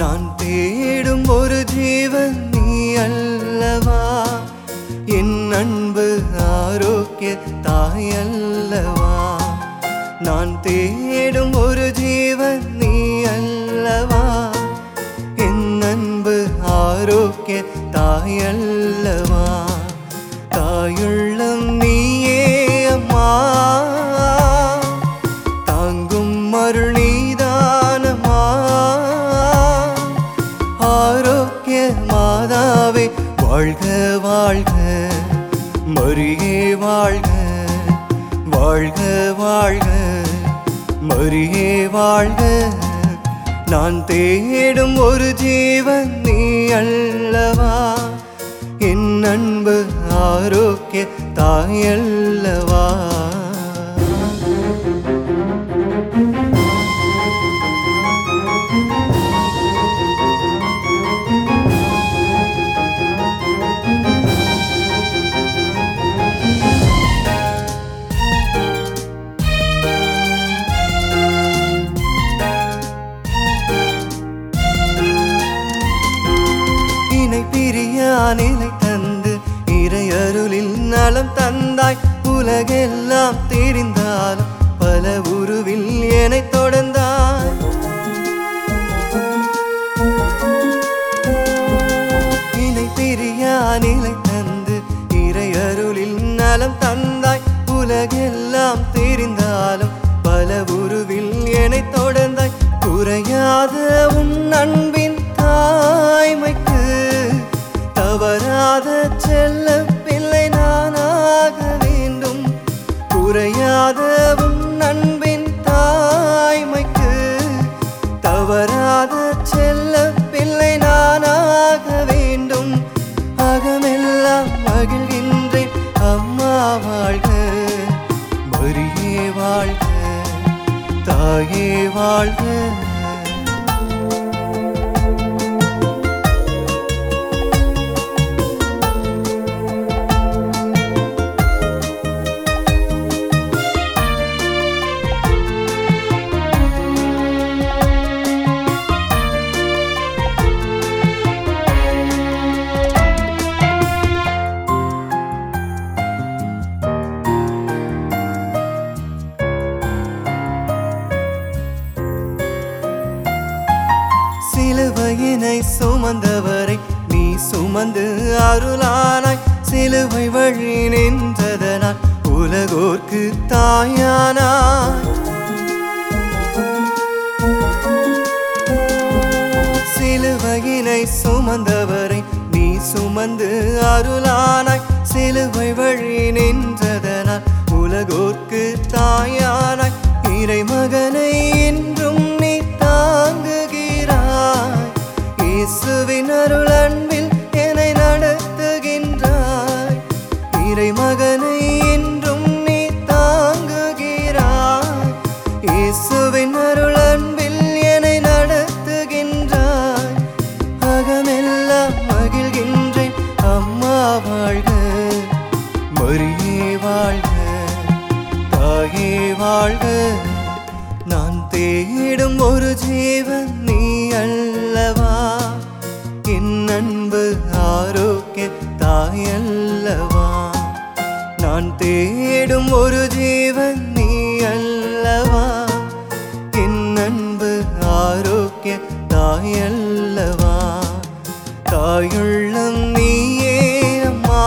நான் தேடும் ஒரு ஜீவன் நீ அல்லவா என் அன்பு ஆரோக்கிய தாயல்லவா நான் தேடும் ஒரு ஜீவன் நீ அல்லவா என் அன்பு ஆரோக்கிய தாயல்லவா தாயுள்ளம் நீயே அம்மா தாங்கும் அருள் நீதானம்மா ஆரோக்கிய மாதாவே வாழ்க வாழ்க மரியே வாழ்க வாழ்க வாழ்க மரியே வாழ்க நான் தேடும் ஒரு ஜீவன் நீ அல்லவா என் அன்பு ஆரோக்கிய தாயல்லவா இணை பிரியா நிலை தந்து இறையருளில் நலம் தந்தாய் உலகெல்லாம் தெரிந்தாலும் பல உருவில் என்னை தொடர்ந்தாய் இணை பிரியா நிலை தந்து இறையருளில் நலம் தந்தாய் உலகெல்லாம் தெரிந்தாலும் பல உருவில் என்னை தொடர்ந்தாய் குறையாத உன் அன்பின் தாய்மைக்கு தவறாத செல்ல பிள்ளை நானாக வேண்டும் குறையாத உன் அன்பின் தாய்மைக்கு தவறாத செல்ல பிள்ளை நானாக வேண்டும் அகமெல்லாம் மகிழ்கின்றேன் அம்மா வாழ்க மரியே வாழ்க தாயே வாழ்க சிலுவையினை சுமந்தவரை நீ சுமந்து அருளானாய் சிலுவை வழி நின்றதனால் உலகோர்க்கு தாயானாய் சிலுவையினை சுமந்தவரை நீ சுமந்து அருளானாய் சிலுவை வழி நின்றதனால் உலகோர்க்கு தாயானாய் இறை மகனை என்றும் நீ தாங்குகிறாய் இயேசுவின் அருள் அன்பில் என்னை நடத்துகின்றாய் இறை மகனை என்றும் நீ தாங்குகிறாய் இயேசுவின் அருள் அன்பில் என்னை நடத்துகின்றாய் அகமெல்லாம் மகிழ்கின்றேன் அம்மா வாழ்க மரியே வாழ்க தாயே வாழ்க நான் தேடும் ஒரு ஜீவன் நீ அல்லவா என் அன்பு ஆரோக்கிய தாயல்லவா நான் தேடும் ஒரு ஜீவன் நீ அல்லவா என் அன்பு ஆரோக்கிய தாயல்லவா தாயுள்ளம் நீயே அம்மா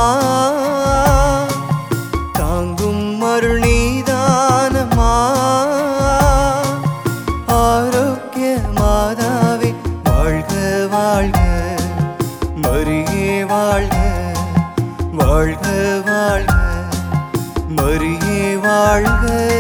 தாங்கும் அருள் நீதானம்மா ஆரோக்கிய மாதாவே வாழ்க வாழ்க மரியே வாழ்க வாழ்க வாழ்க மரியே வாழ்க